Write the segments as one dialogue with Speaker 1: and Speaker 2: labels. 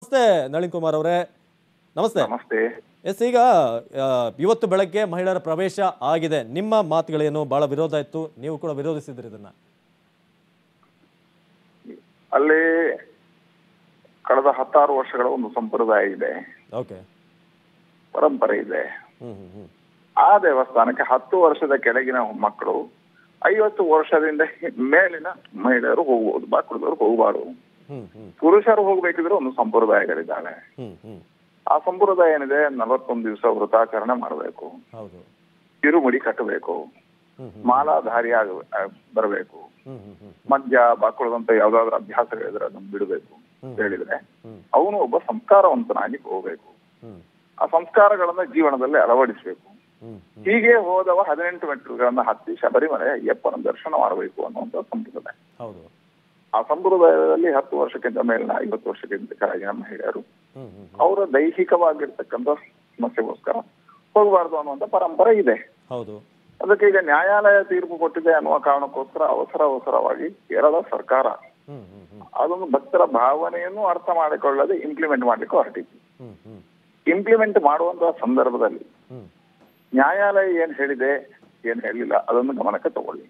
Speaker 1: ನಮಸ್ತೆ ನಳಿನ್ ಕುಮಾರ್ ಅವರೇ ನಮಸ್ತೆ
Speaker 2: ನಮಸ್ತೆ
Speaker 1: ಎಸ್ ಈಗ ಆ, ಇವತ್ತು ಬೆಳಗ್ಗೆ ಮಹಿಳೆಯರ ಪ್ರವೇಶ ಆಗಿದೆ ನಿಮ್ಮ ಮಾತುಗಳೇನು ಬಹಳ ವಿರೋಧ ಇತ್ತು ನೀವು ಕೂಡ ವಿರೋಧಿಸಿದ್ರಿ ಇದನ್ನ
Speaker 2: ಅಲ್ಲಿ ಕಳೆದ ಹತ್ತಾರು ವರ್ಷಗಳ ಒಂದು ಸಂಪ್ರದಾಯ ಇದೆ
Speaker 1: ಓಕೆ
Speaker 2: ಪರಂಪರೆ ಇದೆ
Speaker 1: ಹ್ಮ್ ಹ್ಮ್ ಹ್ಮ್
Speaker 2: ಆ ದೇವಸ್ಥಾನಕ್ಕೆ ಹತ್ತು ವರ್ಷದ ಕೆಳಗಿನ ಮಕ್ಕಳು ಐವತ್ತು ವರ್ಷದಿಂದ ಹಿ- ಮೇಲಿನ ಮಹಿಳೆಯರು ಹೋಗ್ಬೋದು ಬಾಕುಳದವರು ಹೋಗಬಾರ್ದು
Speaker 1: ಹ್ಮ್ ಹ್ಮ್
Speaker 2: ಪುರುಷರು ಹೋಗ್ಬೇಕಿದ್ರೆ ಒಂದು ಸಂಪ್ರದಾಯಗಳಿದ್ದಾವೆ
Speaker 1: ಹ್ಮ್ ಹ್ಮ್
Speaker 2: ಆ ಸಂಪ್ರದಾಯ ಏನಿದೆ ನಲವತ್ತೊಂದು ದಿವಸ ವೃತಾಚರಣೆ ಮಾಡಬೇಕು
Speaker 1: ಹೌದು
Speaker 2: ತಿರುಮುಡಿ ಕಟ್ಟಬೇಕು
Speaker 1: ಹ್ಮ್ ಹ್ಮ್
Speaker 2: ಮಾಲಾಧಾರಿಯಾಗ ಬರಬೇಕು
Speaker 1: ಹ್ಮ್ ಹ್ಮ್ ಹ್ಮ್
Speaker 2: ಮದ್ಯ ಬಾಕುಳದಂತ ಯಾವ್ದಾದ್ರು ಅಭ್ಯಾಸಗಳಿದ್ರೆ ಅದನ್ನು ಬಿಡಬೇಕು ಅಂತ ಹೇಳಿದ್ರೆ
Speaker 1: ಹ್ಮ್
Speaker 2: ಅವನು ಒಬ್ಬ ಸಂಸ್ಕಾರವಂತನಾಗಿ ಹೋಗ್ಬೇಕು
Speaker 1: ಹ್ಮ್
Speaker 2: ಆ ಸಂಸ್ಕಾರಗಳನ್ನ ಜೀವನದಲ್ಲಿ ಅಳವಡಿಸಬೇಕು
Speaker 1: ಹ್ಮ್ ಹ್ಮ್
Speaker 2: ಹೀಗೆ ಹೋದವ ಹದಿನೆಂಟು ಮೆಟ್ಲುಗಳನ್ನ ಹತ್ತಿ ಶಬರಿಮಲೆ ಅಯ್ಯಪ್ಪನ ದರ್ಶನ ಮಾಡಬೇಕು ಅನ್ನುವಂತ ಸಂಪ್ರದಾಯ
Speaker 1: ಹೌದು
Speaker 2: ಆ ಸಂಪ್ರದಾಯದಲ್ಲಿ ಹತ್ತು ವರ್ಷಕ್ಕಿಂತ ಮೇಲಿನ ಐವತ್ತು ವರ್ಷಕ್ಕಿಂತ ಕೆಳಗಿನ ಮಹಿಳೆಯರು
Speaker 1: ಹ್ಮ್ ಹ್ಮ್
Speaker 2: ಅವರ ದೈಹಿಕವಾಗಿರ್ತಕ್ಕಂಥ ಸಮಸ್ಯೆಗೋಸ್ಕರ ಹೋಗಬಾರ್ದು ಅನ್ನುವಂತ ಪರಂಪರೆ ಇದೆ
Speaker 1: ಹೌದು
Speaker 2: ಅದಕ್ಕೆ ಈಗ ನ್ಯಾಯಾಲಯ ತೀರ್ಪು ಕೊಟ್ಟಿದೆ ಅನ್ನುವ ಕಾರಣಕ್ಕೋಸ್ಕರ ಅವಸರ ಅವಸರವಾಗಿ ಕೇರಳ ಸರ್ಕಾರ
Speaker 1: ಹ್ಮ್ ಹ್ಮ್ ಹ್ಮ್
Speaker 2: ಅದೊಂದು ಭಕ್ತರ ಭಾವನೆಯನ್ನು ಅರ್ಥ ಮಾಡಿಕೊಳ್ಳದೆ ಇಂಪ್ಲಿಮೆಂಟ್ ಮಾಡ್ಲಿಕ್ಕೆ ಹೊರಟಿತ್ತು
Speaker 1: ಹ್ಮ್ ಹ್ಮ್
Speaker 2: ಇಂಪ್ಲಿಮೆಂಟ್ ಮಾಡುವಂತಹ ಸಂದರ್ಭದಲ್ಲಿ
Speaker 1: ಹ್ಮ್
Speaker 2: ನ್ಯಾಯಾಲಯ ಏನ್ ಹೇಳಿದೆ ಏನ್ ಹೇಳಿಲ್ಲ ಅದನ್ನು ಗಮನಕ್ಕೆ ತಗೊಳ್ಳಿ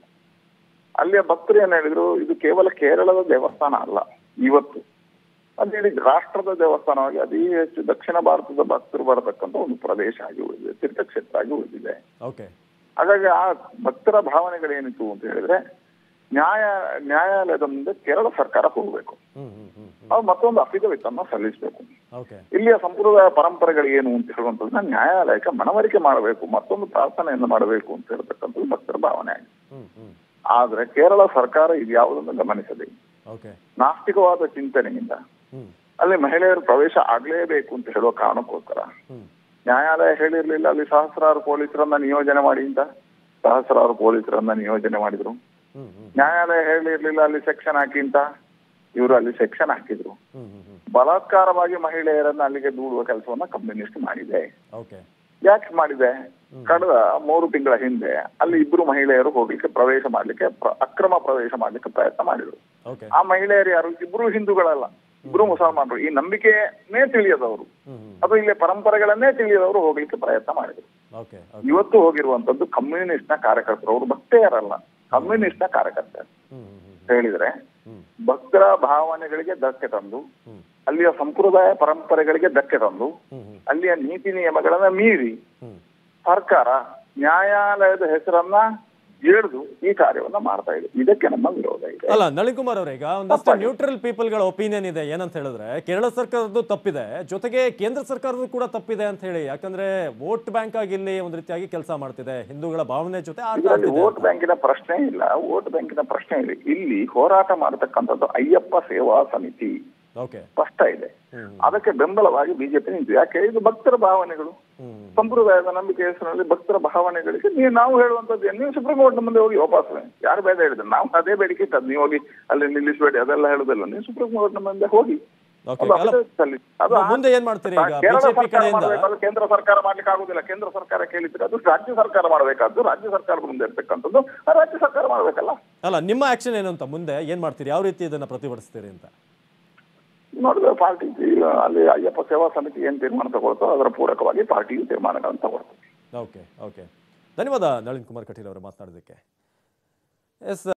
Speaker 2: ಅಲ್ಲಿಯ ಭಕ್ತರು ಏನ್ ಹೇಳಿದ್ರು ಇದು ಕೇವಲ ಕೇರಳದ ದೇವಸ್ಥಾನ ಅಲ್ಲ ಇವತ್ತು ಅದು ಹೇಳಿ ರಾಷ್ಟ್ರದ ದೇವಸ್ಥಾನವಾಗಿ ಅತಿ ಹೆಚ್ಚು ದಕ್ಷಿಣ ಭಾರತದ ಭಕ್ತರು ಬರತಕ್ಕಂತ ಒಂದು ಪ್ರದೇಶ ಆಗಿ ಉಳಿದಿದೆ ತೀರ್ಥಕ್ಷೇತ್ರ ಆಗಿ ಉಳಿದಿದೆ
Speaker 1: ಓಕೆ
Speaker 2: ಹಾಗಾಗಿ ಆ ಭಕ್ತರ ಭಾವನೆಗಳೇನಿತ್ತು ಅಂತ ಹೇಳಿದ್ರೆ ನ್ಯಾಯ ನ್ಯಾಯಾಲಯದ ಮುಂದೆ ಕೇರಳ ಸರ್ಕಾರ ಹೋಗಬೇಕು
Speaker 1: ಹ್ಮ್ ಹ್ಮ್ ಹ್ಮ್ ಹ್ಮ್
Speaker 2: ಅದು ಮತ್ತೊಂದು ಅಫಿಡವಿಟ್ ಅನ್ನು ಸಲ್ಲಿಸಬೇಕು
Speaker 1: ಓಕೆ
Speaker 2: ಇಲ್ಲಿಯ ಸಂಪ್ರದಾಯ ಪರಂಪರೆಗಳು ಏನು ಅಂತ ಹೇಳುವಂಥದ್ದನ್ನ ನ್ಯಾಯಾಲಯಕ್ಕೆ ಮನವರಿಕೆ ಮಾಡಬೇಕು ಮತ್ತೊಂದು ಪ್ರಾರ್ಥನೆಯನ್ನು ಮಾಡಬೇಕು ಅಂತ ಹೇಳ್ತಕ್ಕಂಥದ್ದು ಭಕ್ತರ ಭಾವನೆ ಆಗಿದೆ
Speaker 1: ಹ್ಮ್ ಹ್ಮ್
Speaker 2: ಆದ್ರೆ ಕೇರಳ ಸರ್ಕಾರ ಇದು ಯಾವುದನ್ನು ಗಮನಿಸದೆ
Speaker 1: ಓಕೆ
Speaker 2: ನಾಸ್ತಿಕವಾದ ಚಿಂತನೆಯಿಂದ
Speaker 1: ಹ್ಮ್
Speaker 2: ಅಲ್ಲಿ ಮಹಿಳೆಯರು ಪ್ರವೇಶ ಆಗ್ಲೇಬೇಕು ಅಂತ ಹೇಳುವ ಕಾರಣಕ್ಕೋಸ್ಕರ
Speaker 1: ಹ್ಮ್
Speaker 2: ನ್ಯಾಯಾಲಯ ಹೇಳಿರ್ಲಿಲ್ಲ ಅಲ್ಲಿ ಸಹಸ್ರಾರು ಪೊಲೀಸರನ್ನ ನಿಯೋಜನೆ ಮಾಡಿ ಅಂತ ಸಹಸ್ರಾರು ಪೊಲೀಸರನ್ನ ನಿಯೋಜನೆ ಮಾಡಿದ್ರು
Speaker 1: ಹ್ಮ್ ಹ್ಮ್
Speaker 2: ನ್ಯಾಯಾಲಯ ಹೇಳಿರ್ಲಿಲ್ಲ ಅಲ್ಲಿ ಸೆಕ್ಷನ್ ಹಾಕಿ ಅಂತ ಇವರು ಅಲ್ಲಿ ಸೆಕ್ಷನ್ ಹಾಕಿದ್ರು
Speaker 1: ಹ್ಮ್ ಹ್ಮ್ ಹ್ಮ್
Speaker 2: ಬಲಾತ್ಕಾರವಾಗಿ ಮಹಿಳೆಯರನ್ನ ಅಲ್ಲಿಗೆ ದೂಡುವ ಕೆಲಸವನ್ನ ಕಮ್ಯುನಿಸ್ಟ್ ಮಾಡಿದೆ
Speaker 1: ಓಕೆ
Speaker 2: ಯಾಕೆ ಮಾಡಿದೆ ಕಳೆದ ಮೂರು ತಿಂಗಳ ಹಿಂದೆ ಅಲ್ಲಿ ಇಬ್ರು ಮಹಿಳೆಯರು ಹೋಗ್ಲಿಕ್ಕೆ ಪ್ರವೇಶ ಮಾಡ್ಲಿಕ್ಕೆ ಪ್ರ- ಅಕ್ರಮ ಪ್ರವೇಶ ಮಾಡ್ಲಿಕ್ಕೆ ಪ್ರಯತ್ನ ಮಾಡಿದ್ರು
Speaker 1: ಓಕೆ
Speaker 2: ಆ ಮಹಿಳೆಯರು ಯಾರು ಇಬ್ರು ಹಿಂದೂಗಳಲ್ಲ ಇಬ್ರು ಮುಸಲ್ಮಾನರು ಈ ನಂಬಿಕೆನೇ ತಿಳಿಯದವರು
Speaker 1: ಹ್ಮ್ ಹ್ಮ್
Speaker 2: ಅದು ಇಲ್ಲಿ ಪರಂಪರೆಗಳನ್ನೇ ತಿಳಿಯದವರು ಹೋಗ್ಲಿಕ್ಕೆ ಪ್ರಯತ್ನ ಮಾಡಿದ್ರು
Speaker 1: ಓಕೆ ಓಕೆ
Speaker 2: ಇವತ್ತು ಹೋಗಿರುವಂತದ್ದು ಕಮ್ಯುನಿಸ್ಟ್ ನ ಕಾರ್ಯಕರ್ತರು ಅವರು ಭಕ್ತೆಯರಲ್ಲ ಕಮ್ಯುನಿಸ್ಟ್ ನ ಕಾರ್ಯಕರ್ತರು
Speaker 1: ಹ್ಮ್ ಹ್ಮ್ ಹ್ಮ್
Speaker 2: ಹೇಳಿದ್ರೆ
Speaker 1: ಹ್ಮ್
Speaker 2: ಭಕ್ತರ ಭಾವನೆಗಳಿಗೆ ಧಕ್ಕೆ ತಂದು
Speaker 1: ಹ್ಮ್
Speaker 2: ಅಲ್ಲಿಯ ಸಂಪ್ರದಾಯ ಪರಂಪರೆಗಳಿಗೆ ಧಕ್ಕೆ ತಂದು
Speaker 1: ಹ್ಮ್ ಹ್ಮ್
Speaker 2: ಅಲ್ಲಿಯ ನೀತಿ ನಿಯಮಗಳನ್ನ ಮೀರಿ
Speaker 1: ಹ್ಮ್
Speaker 2: ಸರ್ಕಾರ ನ್ಯಾಯಾಲಯದ ಹೆಸರನ್ನ ಎಳೆದು ಈ ಕಾರ್ಯವನ್ನ ಮಾಡ್ತಾ ಇದೆ ಇದಕ್ಕೆ ನಮ್ಮ ವಿರೋಧ ಇದೆ
Speaker 1: ಅಲ್ಲ ನಳಿನ್ ಕುಮಾರ್ ಅವರೇ ಈಗ ಒಂದಷ್ಟು ನ್ಯೂಟ್ರಲ್ ಪೀಪಲ್ಗಳ ಒಪಿನಿಯನ್ ಇದೆ ಏನಂತ ಹೇಳಿದ್ರೆ ಕೇರಳ ಸರ್ಕಾರದ್ದು ತಪ್ಪಿದೆ ಜೊತೆಗೆ ಕೇಂದ್ರ ಸರ್ಕಾರದ್ದು ಕೂಡ ತಪ್ಪಿದೆ ಅಂತ ಹೇಳಿ ಯಾಕಂದ್ರೆ ವೋಟ್ ಬ್ಯಾಂಕ್ ಆಗಿ ಇಲ್ಲಿ ಒಂದ್ ರೀತಿಯಾಗಿ ಕೆಲಸ ಮಾಡ್ತಿದೆ ಹಿಂದೂಗಳ ಭಾವನೆ ಜೊತೆ ಆಟ
Speaker 2: ಇದರಲ್ಲಿ
Speaker 1: ಆಡ್ತಿದೆ
Speaker 2: ವೋಟ್ ಬ್ಯಾಂಕಿನ ಪ್ರಶ್ನೆ ಇಲ್ಲ ವೋಟ್ ಬ್ಯಾಂಕಿನ ಪ್ರಶ್ನೆ ಇಲ್ಲ ಇಲ್ಲಿ ಹೋರಾಟ ಮಾಡತಕ್ಕಂಥದ್ದು ಅಯ್ಯಪ್ಪ ಸೇವಾ ಸಮಿತಿ
Speaker 1: ಓಕೆ
Speaker 2: ಸ್ಪಷ್ಟ ಇದೆ
Speaker 1: ಹ್ಮ್
Speaker 2: ಅದಕ್ಕೆ ಬೆಂಬಲವಾಗಿ ಬಿಜೆಪಿ ನಿಂತು ಯಾಕೆ ಇದು ಭಕ್ತರ ಭಾವನೆಗಳು
Speaker 1: ಹ್ಮ್
Speaker 2: ಸಂಪ್ರದಾಯದ ನಂಬಿಕೆ ಹೆಸರಿನಲ್ಲಿ ಭಕ್ತರ ಭಾವನೆಗಳಿಗೆ ನೀವು ನಾವು ಹೇಳುವಂತದ್ದು ಏನು? ನೀವು ಸುಪ್ರೀಂ ಕೋರ್ಟ್ ಮುಂದೆ ಹೋಗಿ ವಾಪಸ್ ಯಾರು ಬೇಡ ಹೇಳಿದ್ರು ನಾವು ಅದೇ ಬೇಡಿಕೆ ಇಟ್ಟದ್ದು ನೀವು ಹೋಗಿ ಅಲ್ಲಿ ನಿಲ್ಲಿಸಬೇಡಿ ಅದೆಲ್ಲ ಹೇಳುದಿಲ್ಲ ನೀವು ಸುಪ್ರೀಂ ಕೋರ್ಟ್ ಮುಂದೆ ಹೋಗಿ
Speaker 1: ಓಕೆ
Speaker 2: ಅದು
Speaker 1: ಅಲ್ಲ
Speaker 2: affidavit ಸಲ್ಲಿಸಿ. ಅದು
Speaker 1: ಮುಂದೆ ಏನ್ ಮಾಡ್ತೀರಿ ಈಗ
Speaker 2: ಕೇರಳ
Speaker 1: ಬಿಜೆಪಿ
Speaker 2: ಸರ್ಕಾರ
Speaker 1: ಕಡೆಯಿಂದ
Speaker 2: ಮಾಡ್ಬೇಕು, ಅದು ಕೇಂದ್ರ ಸರ್ಕಾರ ಮಾಡ್ಲಿಕ್ಕೆ ಆಗುದಿಲ್ಲ ಕೇಂದ್ರ ಸರ್ಕಾರ ಕೇಳಿದ್ರೆ ಅದು ರಾಜ್ಯ ಸರ್ಕಾರ ಮಾಡಬೇಕಾದ್ದು ರಾಜ್ಯ ಸರ್ಕಾರದ ಮುಂದೆ ಇರ್ತಕ್ಕಂಥದ್ದು ಆ ರಾಜ್ಯ ಸರ್ಕಾರ ಮಾಡ್ಬೇಕಲ್ಲ
Speaker 1: ಅಲ್ಲ ನಿಮ್ಮ ಆಕ್ಷನ್ ಏನು ಅಂತ ಮುಂದೆ ಏನ್ ಮಾಡ್ತೀರಿ ಯಾವ ರೀತಿ ಇದನ್ನ ಪ್ರತಿಭಟಿಸ್ತೀರಿ ಅಂತ
Speaker 2: ನೋಡಿದ್ರೆ ಪಾರ್ಟಿ ಅಲ್ಲಿ ಅಯ್ಯಪ್ಪ ಸೇವಾ ಸಮಿತಿ ಏನ್ ತೀರ್ಮಾನ ತಗೊಳ್ತೋ ಅದರ ಪೂರಕವಾಗಿ ಪಾರ್ಟಿಯು ತೀರ್ಮಾನಗಳನ್ನು ತಗೊಳ್ತದೆ
Speaker 1: ಓಕೆ ಓಕೆ ಧನ್ಯವಾದ ನಳಿನ್ ಕುಮಾರ್ ಕಟೀಲ್ ಅವರು ಮಾತನಾಡೋದಕ್ಕೆ ಎಸ್